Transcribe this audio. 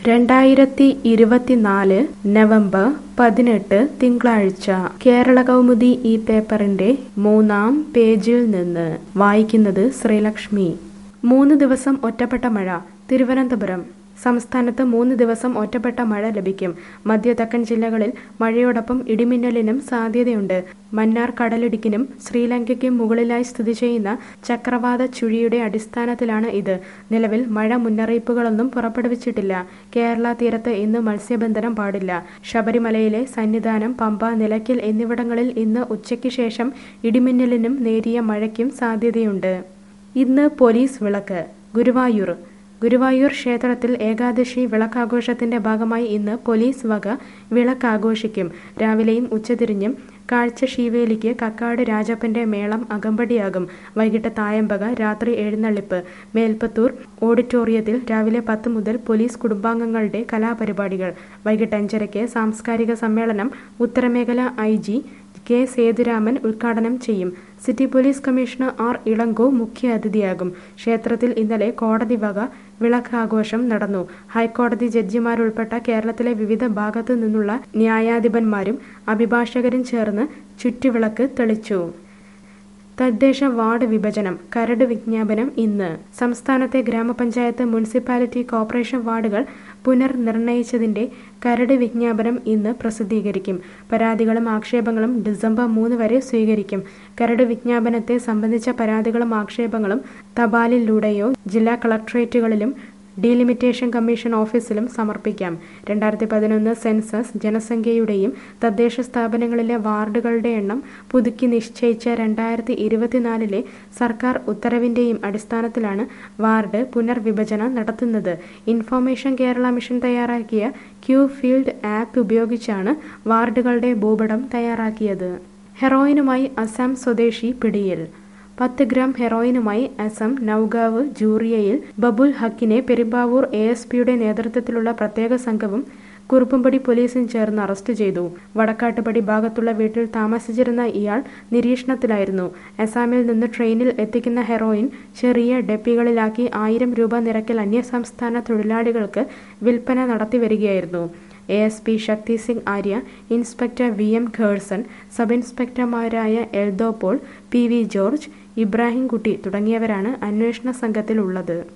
രണ്ടായിരത്തി ഇരുപത്തിനാല് നവംബർ പതിനെട്ട് തിങ്കളാഴ്ച കേരള കൗമുദി ഈ പേപ്പറിന്റെ മൂന്നാം പേജിൽ നിന്ന് വായിക്കുന്നത് ശ്രീലക്ഷ്മി മൂന്ന് ദിവസം ഒറ്റപ്പെട്ട മഴ തിരുവനന്തപുരം സംസ്ഥാനത്ത് മൂന്ന് ദിവസം ഒറ്റപ്പെട്ട മഴ ലഭിക്കും മധ്യ തെക്കൻ ജില്ലകളിൽ മഴയോടൊപ്പം ഇടിമിന്നലിനും സാധ്യതയുണ്ട് മന്നാർ കടലിടുക്കിനും ശ്രീലങ്കയ്ക്കും മുകളിലായി സ്ഥിതി ചെയ്യുന്ന ചക്രവാത ചുഴിയുടെ അടിസ്ഥാനത്തിലാണ് ഇത് നിലവിൽ മഴ മുന്നറിയിപ്പുകളൊന്നും പുറപ്പെടുവിച്ചിട്ടില്ല കേരള തീരത്ത് ഇന്ന് മത്സ്യബന്ധനം പാടില്ല ശബരിമലയിലെ സന്നിധാനം പമ്പ നിലയ്ക്കൽ എന്നിവിടങ്ങളിൽ ഇന്ന് ഉച്ചയ്ക്ക് ശേഷം ഇടിമിന്നലിനും നേരിയ മഴയ്ക്കും സാധ്യതയുണ്ട് ഇന്ന് പോലീസ് വിളക്ക് ഗുരുവായൂർ ഗുരുവായൂർ ക്ഷേത്രത്തിൽ ഏകാദശി വിളക്കാഘോഷത്തിന്റെ ഭാഗമായി ഇന്ന് പോലീസ് വക വിളക്കാഘോഷിക്കും രാവിലെയും ഉച്ചതിരിഞ്ഞും കാഴ്ച ശീവേലിക്ക് കക്കാട് രാജപ്പന്റെ മേളം അകമ്പടിയാകും വൈകിട്ട് തായമ്പക രാത്രി എഴുന്നള്ളിപ്പ് മേൽപ്പത്തൂർ ഓഡിറ്റോറിയത്തിൽ രാവിലെ പത്ത് മുതൽ പോലീസ് കുടുംബാംഗങ്ങളുടെ കലാപരിപാടികൾ വൈകിട്ട് അഞ്ചരയ്ക്ക് സാംസ്കാരിക സമ്മേളനം ഉത്തരമേഖല ഐ ജി കെ സേതുരാമൻ ഉദ്ഘാടനം ചെയ്യും city police commissioner R Elango മുഖ്യ അതിഥിയാകും ക്ഷേത്രത്തിൽ ഇന്നലെ കോടതി വക വിളക്കാഘോഷം നടന്നു ഹൈക്കോടതി ജഡ്ജിമാരുൾപ്പെട്ട കേരളത്തിലെ വിവിധ ഭാഗത്തു നിന്നുള്ള ന്യായാധിപന്മാരും അഭിഭാഷകരും ചേർന്ന് ചുറ്റുവിളക്ക് തെളിച്ചു തദ്ദേശ വാർഡ് വിഭജനം കരട് വിജ്ഞാപനം ഇന്ന് സംസ്ഥാനത്തെ ഗ്രാമപഞ്ചായത്ത് മുനിസിപ്പാലിറ്റി കോർപ്പറേഷൻ വാർഡുകൾ പുനർനിർണയിച്ചതിന്റെ കരട് വിജ്ഞാപനം ഇന്ന് പ്രസിദ്ധീകരിക്കും പരാതികളും ആക്ഷേപങ്ങളും ഡിസംബർ മൂന്ന് വരെ സ്വീകരിക്കും കരട് വിജ്ഞാപനത്തെ സംബന്ധിച്ച പരാതികളും ആക്ഷേപങ്ങളും തപാലിലൂടെയോ ജില്ലാ കളക്ടറേറ്റുകളിലും ഡീലിമിറ്റേഷൻ കമ്മീഷൻ ഓഫീസിലും സമർപ്പിക്കാം രണ്ടായിരത്തി പതിനൊന്ന് സെൻസസ് ജനസംഖ്യയുടെയും തദ്ദേശ സ്ഥാപനങ്ങളിലെ വാർഡുകളുടെ എണ്ണം പുതുക്കി നിശ്ചയിച്ച രണ്ടായിരത്തി ഇരുപത്തിനാലിലെ സർക്കാർ ഉത്തരവിന്റെയും അടിസ്ഥാനത്തിലാണ് വാർഡ് പുനർവിഭജനം നടത്തുന്നത് ഇൻഫോർമേഷൻ കേരള മിഷൻ തയ്യാറാക്കിയ ക്യൂ ഫീൽഡ് ആപ്പ് ഉപയോഗിച്ചാണ് വാർഡുകളുടെ ഭൂപടം തയ്യാറാക്കിയത് ഹെറോയിനുമായി അസം സ്വദേശി പിടിയിൽ പത്ത് ഗ്രാം ഹെറോയിനുമായി അസം നൌഗാവ് ജൂറിയയിൽ ബബുൽ ഹക്കിനെ പെരുമ്പാവൂർ എ എസ് പിയുടെ നേതൃത്വത്തിലുള്ള പ്രത്യേക സംഘവും കുറുപ്പുംപടി പോലീസും ചേർന്ന് അറസ്റ്റ് ചെയ്തു വടക്കാട്ടുപടി ഭാഗത്തുള്ള വീട്ടിൽ താമസിച്ചിരുന്ന ഇയാൾ നിരീക്ഷണത്തിലായിരുന്നു അസാമിൽ നിന്ന് ട്രെയിനിൽ എത്തിക്കുന്ന ഹെറോയിൻ ചെറിയ ഡെപ്പികളിലാക്കി ആയിരം രൂപ നിരക്കിൽ അന്യസംസ്ഥാന തൊഴിലാളികൾക്ക് വിൽപ്പന നടത്തിവരികയായിരുന്നു A S P Shakti Singh Arya inspector V M Kherson sub ഇൻസ്പെക്ടർമാരായ Eldho Paul P V George Ibrahimkutty തുടങ്ങിയവരാണ് അന്വേഷണ സംഘത്തിലുള്ളത്